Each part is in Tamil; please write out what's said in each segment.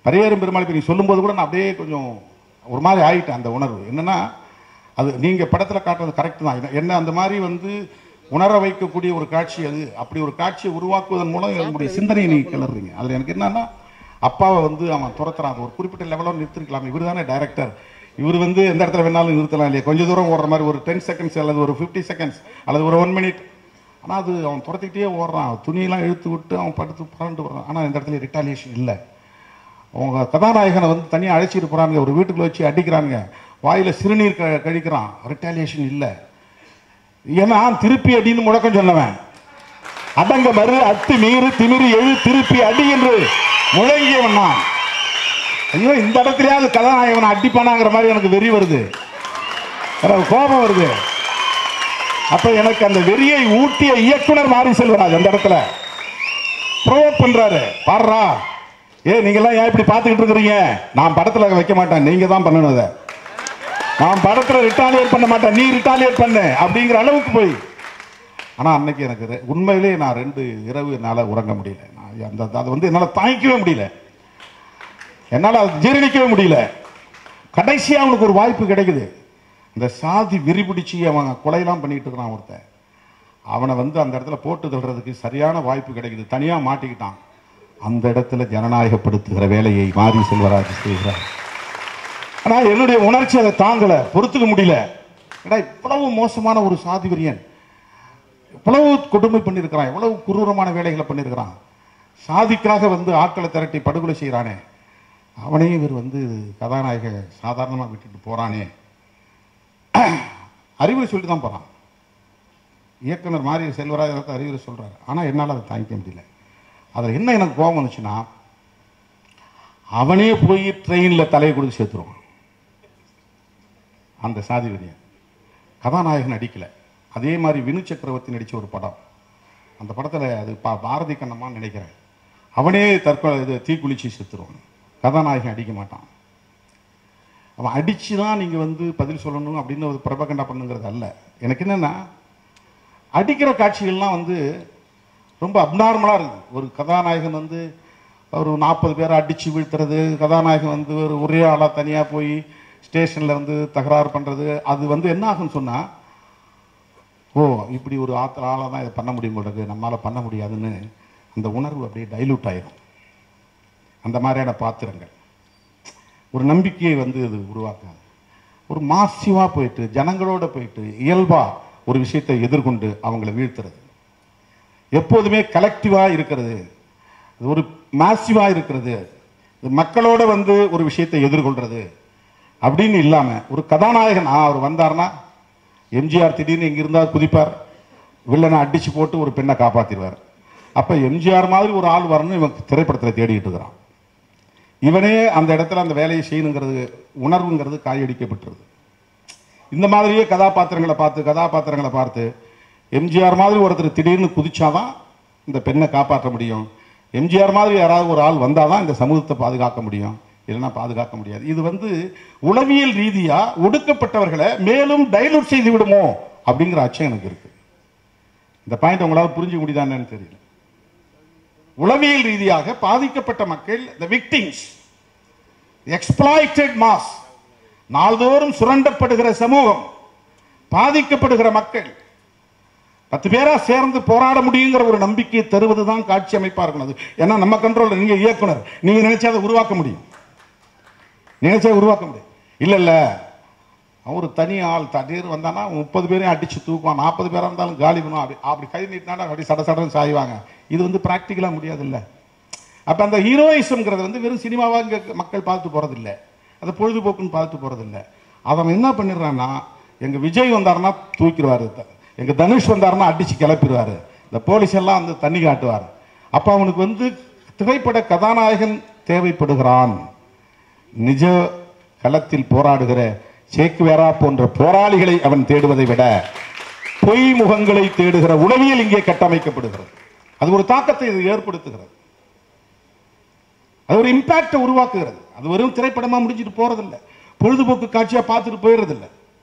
பரியேறும் பெருமாள் இப்போ நீ சொல்லும்போது கூட நான் அப்படியே கொஞ்சம் ஒரு மாதிரி ஆயிட்டேன் அந்த உணர்வு என்னன்னா அது நீங்க படத்துல காட்டுறது கரெக்ட் தான் என்ன- என்ன அந்த மாதிரி வந்து உணர வைக்கக்கூடிய ஒரு காட்சி அது அப்படி ஒரு காட்சியை உருவாக்குவதன் மூலம் என்னுடைய சிந்தனையை நீங்க கிளறீங்க அதுல எனக்கு என்னன்னா அப்பாவை வந்து அவன் துரத்துறான் அது ஒரு குறிப்பிட்ட லெவலில் நிறுத்திருக்கலாம் இவர் தானே டைரக்டர் இவர் வந்து எந்த இடத்துல வேணாலும் நிறுத்தலாம் இல்லையா கொஞ்சம் தூரம் ஓடுற மாதிரி ஒரு டென் செகண்ட்ஸ் அல்லது ஒரு ஃபிஃப்டி செகண்ட்ஸ் அல்லது ஒரு ஒன் மினிட் ஆனால் அது அவன் துரத்திக்கிட்டே ஓடுறான் துணியெல்லாம் இழுத்து விட்டு அவன் படுத்து புரண்டு வர்றான் ஆனால் இந்த இடத்துல ரிட்டாலியேஷன் இல்லை அவங்க கதாநாயகனை வந்து தனியாக அழைச்சிட்டு போறாங்க ஒரு வீட்டுக்குள்ள வச்சு அடிக்கிறாங்க வாயில சிறுநீர் க- கழிக்கிறான் ரிட்டாலியேஷன் இல்லை ஏன்னா திருப்பி அடின்னு முழக்கம் சொன்னவன் அடங்க மறு அத்து மீறு திமிரு எழு திருப்பி அடி என்று முழங்கியவன் நான் ஐயோ இந்த இடத்துலயாவது கதாநாயகனை அடிப்பானாங்கிற மாதிரி எனக்கு வெறி வருது எனக்கு கோபம் வருது அப்ப எனக்கு அந்த வெறியை ஊட்டிய இயக்குனர் மாரி செல்வராஜ் அந்த இடத்துல ப்ரோவோக் பண்றாரு பாடுறா ஏ நீங்க எல்லாம் ஏன் இப்படி பார்த்துக்கிட்டு இருக்கிறீங்க நான் படத்துல வைக்க மாட்டேன் நீங்க தான் பண்ணணும் அதை நான் படத்துல ரிட்டாலியேட் பண்ண மாட்டேன் நீ ரிட்டாலியேட் பண்ணு அப்படிங்கிற அளவுக்கு போய் ஆனா அன்னைக்கு எனக்கு ரெ- உண்மையிலேயே நான் ரெண்டு இரவு என்னால உறங்க முடியல நான் அந்த அதை வந்து என்னால தாங்கிக்கவே முடியல என்னால அதை ஜீரணிக்கவே முடியல கடைசியா அவனுக்கு ஒரு வாய்ப்பு கிடைக்குது இந்த சாதி விரி பிடிச்சி அவன் கொலையெல்லாம் பண்ணிட்டு இருக்கிறான் ஒருத்தன் அவனை வந்து அந்த இடத்துல போட்டு தள்ளுறதுக்கு சரியான வாய்ப்பு கிடைக்குது தனியா மாட்டிக்கிட்டான் அந்த இடத்துல ஜனநாயகப்படுத்துகிற வேலையை மாரி செல்வராஜ் செய்கிறார் ஆனா என்னுடைய உணர்ச்சி அதை தாங்கல பொறுத்துக்க முடியல ஏடா இவ்வளவு மோசமான ஒரு சாதி வெறியன் இவ்வளவு கொடுமை பண்ணியிருக்கிறான் எவ்வளவு குரூரமான வேலைகளை பண்ணியிருக்கிறான் சாதிக்காக வந்து ஆட்களை திரட்டி படுகொலை செய்கிறானே அவனையும் இவர் வந்து கதாநாயக சாதாரணமாக விட்டுட்டு போறானே அறிவுரை சொல்லிட்டு தான் போறான் இயக்குனர் மாரி செல்வராஜ் அறிவுரை சொல்றாரு ஆனா என்னால் அதை தாங்கிக்க முடியல அதில் என்ன எனக்கு கோபம் வந்துச்சுன்னா அவனே போய் ட்ரெயினில் தலையை கொடுத்து சேர்த்துருவான் அந்த சாதி வெறியன் கதாநாயகன் நடிக்கல அதே மாதிரி வினு சக்கரவர்த்தி நடிச்ச ஒரு படம் அந்த படத்துல அது பா பாரதி கண்ணம்மான்னு நினைக்கிறேன் அவனே தற்கொலை இது தீக்குளிச்சு செத்துருவான் கதாநாயகன் அடிக்க மாட்டான் அவன் அடிச்சு தான் நீங்க வந்து பதில் சொல்லணும் அப்படின்னு ஒரு பிரபகண்டா பண்ணுங்கிறது அல்ல எனக்கு என்னன்னா அடிக்கிற காட்சிகள்லாம் வந்து ரொம்ப அப்நார்மலாக இருக்குது ஒரு கதாநாயகன் வந்து ஒரு நாற்பது பேரை அடித்து வீழ்த்துறது கதாநாயகன் வந்து ஒரு ஒரே ஆளாக தனியாக போய் ஸ்டேஷனில் வந்து தகராறு பண்ணுறது அது வந்து என்ன ஆகும்னு சொன்னால் ஓ இப்படி ஒரு ஆத்திர ஆளாக தான் இதை பண்ண முடியும் போல இருக்கு நம்மளால் பண்ண முடியாதுன்னு அந்த உணர்வு அப்படியே டைலூட் ஆயிடும் அந்த மாதிரியான பாத்திரங்கள் ஒரு நம்பிக்கையை வந்து இது உருவாக்காது ஒரு மாசிவாக போயிட்டு ஜனங்களோட போயிட்டு இயல்பா ஒரு விஷயத்தை எதிர்கொண்டு அவங்கள வீழ்த்துறது எப்போதுமே கலெக்டிவா இருக்கிறது இது ஒரு மாசிவா இருக்கிறது இது மக்களோட வந்து ஒரு விஷயத்தை எதிர்கொள்றது அப்படின்னு இல்லாம ஒரு கதாநாயகன் ஆ, அவர் வந்தார்னா எம்ஜிஆர் திடீர்னு இங்க இருந்தா குதிப்பார் வில்லனை அடிச்சு போட்டு ஒரு பெண்ணை காப்பாத்திடுவார் அப்ப எம்ஜிஆர் மாதிரி ஒரு ஆள் வரணும் இவன் திரைப்படத்துல தேடிட்டு இருக்கிறான் இவனே அந்த இடத்துல அந்த வேலையை செய்யணுங்கிறது உணர்வுங்கிறது காயடிக்கப்பட்டுருது இந்த மாதிரியே கதாபாத்திரங்களை பார்த்து கதாபாத்திரங்களை பார்த்து எம்ஜிஆர் மாதிரி ஒருத்தர் திடீர்னு குதிச்சாதான் இந்த பெண்ணை காப்பாற்ற முடியும் எம்ஜிஆர் மாதிரி யாராவது ஒரு ஆள் வந்தாதான் இந்த சமூகத்தை பாதுகாக்க முடியும் இல்லைன்னா பாதுகாக்க முடியாது இது வந்து உளவியல் ரீதியா ஒடுக்கப்பட்டவர்களை மேலும் டைலூட் செய்து விடுமோ அப்படிங்கிற அச்சம் எனக்கு இருக்கு இந்த பாயிண்ட் உங்களால புரிஞ்சுக்க முடியுதான்னு தெரியல உளவியல் ரீதியாக பாதிக்கப்பட்ட மக்கள் the victims exploited mass நாள்தோறும் சுரண்டப்படுகிற சமூகம் பாதிக்கப்படுகிற மக்கள் பத்து பேரா சேர்ந்து போராட முடியுங்கிற ஒரு நம்பிக்கையை தருவதுதான் காட்சி அமைப்பா இருக்கணும் அது ஏன்னா நம்ம கண்ட்ரோல் நீங்க இயக்குனர் நீங்க நினைச்சா அதை உருவாக்க முடியும் நினைச்சா உருவாக்க முடியும் இல்ல இல்ல அவன் ஒரு தனி ஆள் திடீர்னு வந்தானா முப்பது பேரையும் அடிச்சு தூக்குவான் நாற்பது பேரா இருந்தாலும் காலி பண்ணுவான் அப்படி அப்படி கை நீட்டினா அப்படி சட சடன்னு சாய்வாங்க இது வந்து பிராக்டிக்கலா முடியாது இல்ல அப்ப அந்த ஹீரோயிசம்ங்கிறது வந்து வெறும் சினிமாவா இங்க மக்கள் பார்த்து போறது இல்ல அது பொழுதுபோக்குன்னு பார்த்து போறது இல்ல அவன் என்ன பண்ணிடுறான்னா எங்க விஜய் வந்தாருன்னா தூக்கிடுவாரு எங்க தனுஷ் வந்தாருன்னா அடிச்சு கிளப்பிடுவாரு இந்த போலீஸ் எல்லாம் வந்து தண்ணி காட்டுவார் அப்ப அவனுக்கு வந்து திரைப்பட கதாநாயகன் தேவைப்படுகிறான் நிஜ களத்தில் போராடுகிற சேக்குவேரா போன்ற போராளிகளை அவன் தேடுவதை விட பொய் முகங்களை தேடுகிற உளவியல் இங்கே கட்டமைக்கப்படுகிறது அது ஒரு தாக்கத்தை இது ஏற்படுத்துகிறது அது ஒரு இம்பாக்டை உருவாக்குகிறது அது வெறும் திரைப்படமா முடிஞ்சிட்டு போறதில்ல பொழுதுபோக்கு காட்சியா பார்த்துட்டு போயிடுறதில்ல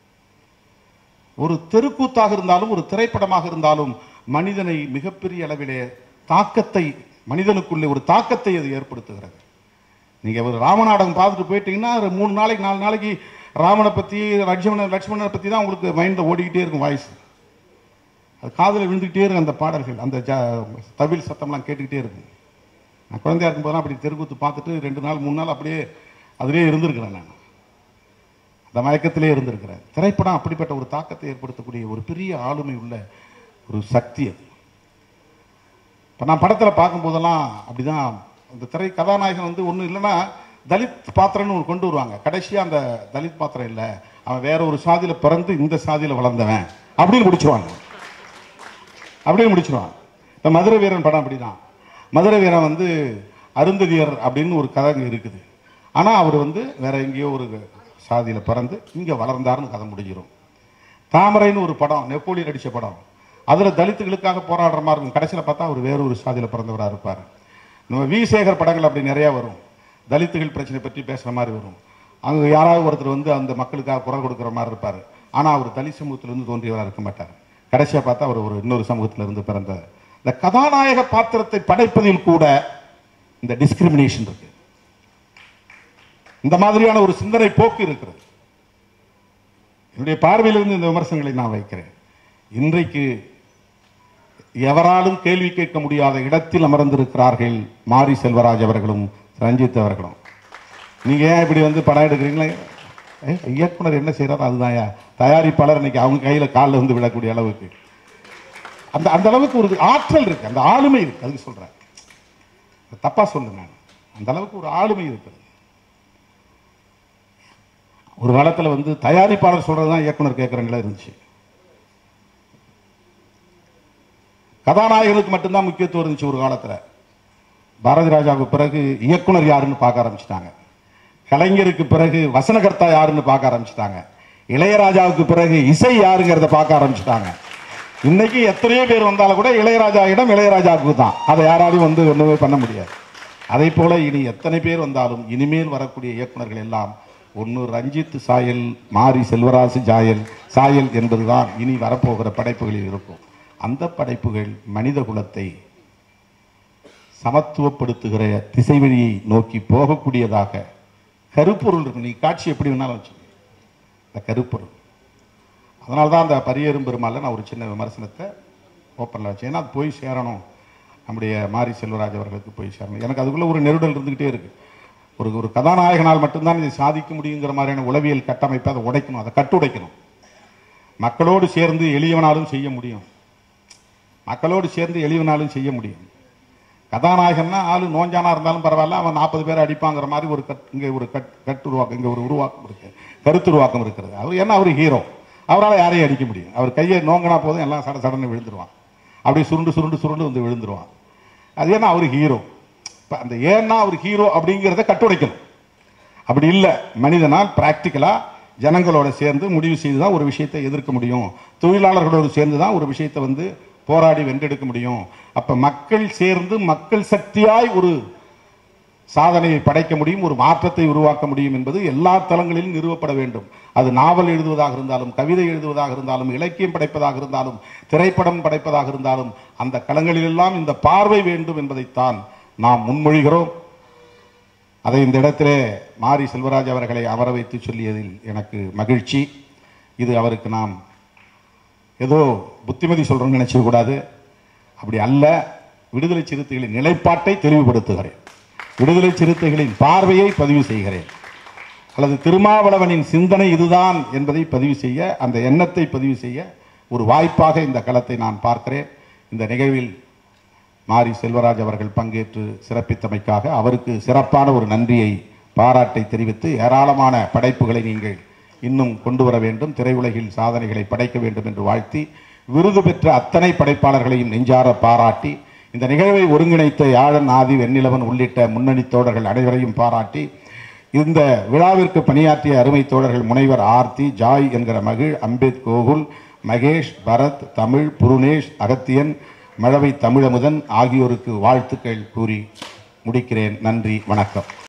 ஒரு தெருக்கூத்தாக இருந்தாலும் ஒரு திரைப்படமாக இருந்தாலும் மனிதனை மிகப்பெரிய அளவிலே தாக்கத்தை மனிதனுக்குள்ளே ஒரு தாக்கத்தை அது ஏற்படுத்துகிறது நீங்கள் ஒரு ராமநாடகம் பார்த்துட்டு போயிட்டீங்கன்னா ஒரு மூணு நாளைக்கு நாலு நாளைக்கு ராமனை பற்றி லட்சுமணன் லட்சுமணனை பற்றி தான் உங்களுக்கு மைண்டில் ஓடிக்கிட்டே இருக்கும் வாய்ஸ் அது காதில் விழுந்துக்கிட்டே இருக்கும் அந்த பாடல்கள் அந்த ஜ தவில் சத்தம்லாம் கேட்டுக்கிட்டே இருக்கும் நான் குழந்தையா இருக்கும்போதெல்லாம் அப்படி தெருக்கூத்து பார்த்துட்டு ரெண்டு நாள் மூணு நாள் அப்படியே அதிலே இருந்திருக்கிறேன் நான் அந்த மயக்கத்திலே இருந்திருக்கிறேன் திரைப்படம் அப்படிப்பட்ட ஒரு தாக்கத்தை ஏற்படுத்தக்கூடிய ஒரு பெரிய ஆளுமை உள்ள ஒரு சக்தி அது இப்போ நான் படத்தில் பார்க்கும்போதெல்லாம் அப்படிதான் அந்த திரை கதாநாயகன் வந்து ஒன்றும் இல்லைன்னா தலித் பாத்திரம்னு ஒரு கொண்டு வருவாங்க கடைசியாக அந்த தலித் பாத்திரம் இல்லை அவன் வேற ஒரு சாதியில் பிறந்து இந்த சாதியில் வளர்ந்தவன் அப்படின்னு முடிச்சிருவாங்க அப்படியே முடிச்சிருவான் இப்போ மதுரை வீரன் படம் அப்படிதான் மதுரை வீரன் வந்து அருந்ததியர் அப்படின்னு ஒரு கதை இங்க இருக்குது ஆனால் அவர் வந்து வேற எங்கேயோ ஒரு சாதியில் பிறந்து இங்கே வளர்ந்தாருன்னு கதை முடிஞ்சிடும் தாமரைன்னு ஒரு படம் நெப்போலியன் நடித்த படம் அதில் தலித்துகளுக்காக போராடுற மாதிரி இருக்கும் கடைசியில் பார்த்தா அவர் வேற ஒரு சாதியில் பிறந்தவராக இருப்பார் நம்ம வி சேகர் படங்கள் அப்படி நிறையா வரும் தலித்துகள் பிரச்சனை பற்றி பேசுகிற மாதிரி வரும் அங்கே யாராவது ஒருத்தர் வந்து அந்த மக்களுக்காக குரல் கொடுக்குற மாதிரி இருப்பார் ஆனால் அவர் தலித் சமூகத்திலிருந்து தோன்றியவராக இருக்க மாட்டார் கடைசியாக பார்த்தா அவர் ஒரு இன்னொரு சமூகத்திலிருந்து பிறந்த இந்த கதாநாயக பாத்திரத்தை படைப்பதில் கூட இந்த டிஸ்கிரிமினேஷன் இருக்கு இந்த மாதிரியான ஒரு சிந்தனை போக்கு இருக்கிறது என்னுடைய பார்வையிலிருந்து இந்த விமர்சனங்களை நான் வைக்கிறேன் இன்றைக்கு எவராலும் கேள்வி கேட்க முடியாத இடத்தில் அமர்ந்திருக்கிறார்கள் மாரி செல்வராஜ் அவர்களும் ரஞ்சித் அவர்களும் நீங்க ஏன் இப்படி வந்து படம் எடுக்கிறீங்களே ஏய், இயக்குனர் என்ன செய்யறாரு அதுதான் தயாரிப்பாளர் இன்னைக்கு அவங்க கையில காலில் வந்து விடக்கூடிய அளவுக்கு அந்த அந்த அளவுக்கு ஒரு ஆற்றல் இருக்கு அந்த ஆளுமை இருக்கு அதுக்கு சொல்றேன் தப்பா சொல்லுங்க நான் அந்த அளவுக்கு ஒரு ஆளுமை இருக்கிறது ஒரு காலத்துல வந்து தயாரிப்பாளர் சொல்றதுதான் இயக்குனர் கேட்கறங்களா இருந்துச்சு கதாநாயகனுக்கு மட்டும்தான் முக்கியத்துவம் இருந்துச்சு ஒரு காலத்துல பாரதி ராஜாவுக்கு பிறகு இயக்குனர் யாருன்னு பார்க்க ஆரம்பிச்சிட்டாங்க கலைஞருக்கு பிறகு வசனகர்த்தா யாருன்னு பார்க்க ஆரம்பிச்சிட்டாங்க இளையராஜாவுக்கு பிறகு இசை யாருங்கிறத பார்க்க ஆரம்பிச்சிட்டாங்க இன்னைக்கு எத்தனையோ பேர் வந்தாலும் கூட இளையராஜா இடம் இளையராஜாவுக்கு தான் அதை யாராலையும் வந்து ஒண்ணுமே பண்ண முடியாது அதே போல இனி எத்தனை பேர் வந்தாலும் இனிமேல் வரக்கூடிய இயக்குனர்கள் எல்லாம் ஒன்று ரஞ்சித் சாயல் மாரி செல்வராசு ஜாயல் சாயல் என்பதுதான் இனி வரப்போகிற படைப்புகளில் இருக்கும் அந்த படைப்புகள் மனித குலத்தை சமத்துவப்படுத்துகிற திசை வழியை நோக்கி போகக்கூடியதாக கருப்பொருள் இருக்கு நீ காட்சி எப்படி வேணாலும் வச்சுக்கோ இந்த கருப்பொருள் அதனால தான் அந்த பரியரும் பெருமாள்ல நான் ஒரு சின்ன விமர்சனத்தை ஓப்பனில் வச்சேன் ஏன்னா அது போய் சேரணும் நம்முடைய மாரி செல்வராஜ் அவர்களுக்கு போய் சேரணும் எனக்கு அதுக்குள்ள ஒரு நெருடல் இருந்துகிட்டே இருக்கு ஒரு ஒரு கதாநாயகனால் மட்டும்தான் இதை சாதிக்க முடியுங்கிற மாதிரியான உளவியல் கட்டமைப்பை அதை உடைக்கணும் அதை கட்டுடைக்கணும் மக்களோடு சேர்ந்து எளியவனாலும் செய்ய முடியும் மக்களோடு சேர்ந்து எளியவனாலும் செய்ய முடியும் கதாநாயகன்னா ஆளு நோஞ்சானா இருந்தாலும் பரவாயில்ல அவன் நாற்பது பேரை அடிப்பாங்கிற மாதிரி ஒரு கட் இங்கே ஒரு கட் கட்டு உருவாக்கம் இங்கே ஒரு உருவாக்கம் இருக்கு கருத்துருவாக்கம் இருக்கிறது அவர் ஏன்னா அவர் ஹீரோ அவரால் யாரையும் அடிக்க முடியும் அவர் கையை நோங்கினா போதும் எல்லாம் சட சடன்னு விழுந்துருவான் அப்படியே சுருண்டு சுருண்டு சுருண்டு வந்து விழுந்துருவான் அது ஏன்னா அவர் ஹீரோ இப்போ அந்த ஏன்னா அவர் ஹீரோ அப்படிங்கிறத கட்டுடைக்கணும் அப்படி இல்லை மனிதனால் பிராக்டிக்கலா ஜனங்களோட சேர்ந்து முடிவு செய்து தான் ஒரு விஷயத்தை எதிர்க்க முடியும் தொழிலாளர்களோடு சேர்ந்து தான் ஒரு விஷயத்தை வந்து போராடி வென்றெடுக்க முடியும் அப்ப மக்கள் சேர்ந்து மக்கள் சக்தியாய் ஒரு சாதனையை படைக்க முடியும் ஒரு மாற்றத்தை உருவாக்க முடியும் என்பது எல்லா தளங்களிலும் நிறுவப்பட வேண்டும் அது நாவல் எழுதுவதாக இருந்தாலும் கவிதை எழுதுவதாக இருந்தாலும் இலக்கியம் படைப்பதாக இருந்தாலும் திரைப்படம் படைப்பதாக இருந்தாலும் அந்த களங்களிலெல்லாம் இந்த பார்வை வேண்டும் என்பதைத்தான் நாம் முன்மொழிகிறோம் அதை இந்த இடத்திலே மாரி செல்வராஜ் அவர்களை அமர வைத்து சொல்லியதில் எனக்கு மகிழ்ச்சி இது அவருக்கு நாம் ஏதோ புத்திமதி சொல்றோம்னு நினைச்ச கூடாது அப்படி அல்ல விடுதலை சிறுத்தைகளின் நிலைப்பாட்டை தெளிவுபடுத்துகிறேன் விடுதலை சிறுத்தைகளின் பார்வையை பதிவு செய்கிறேன் அல்லது திருமாவளவனின் சிந்தனை இதுதான் என்பதை பதிவு செய்ய அந்த எண்ணத்தை பதிவு செய்ய ஒரு வாய்ப்பாக இந்த களத்தை நான் பார்க்கிறேன் இந்த நிகழ்வில் மாரி செல்வராஜ் அவர்கள் பங்கேற்று சிறப்பித்தமைக்காக அவருக்கு சிறப்பான ஒரு நன்றியை பாராட்டை தெரிவித்து ஏராளமான படைப்புகளை நீங்கள் இன்னும் கொண்டு வர வேண்டும் திரையுலகில் சாதனைகளை படைக்க வேண்டும் என்று வாழ்த்தி விருது பெற்ற அத்தனை படைப்பாளர்களையும் நெஞ்சார பாராட்டி இந்த நிகழ்வை ஒருங்கிணைத்த யாழன் ஆதி வெண்ணிலவன் உள்ளிட்ட முன்னணி தோழர்கள் அனைவரையும் பாராட்டி இந்த விழாவிற்கு பணியாற்றிய அருமை தோழர்கள் முனைவர் ஆர்த்தி ஜாய் என்கிற மகிழ் அம்பேத் கோகுல் மகேஷ் பரத் தமிழ் புருணேஷ் அகத்தியன் மழவை தமிழமுதன் ஆகியோருக்கு வாழ்த்துக்கள் கூறி முடிக்கிறேன் நன்றி வணக்கம்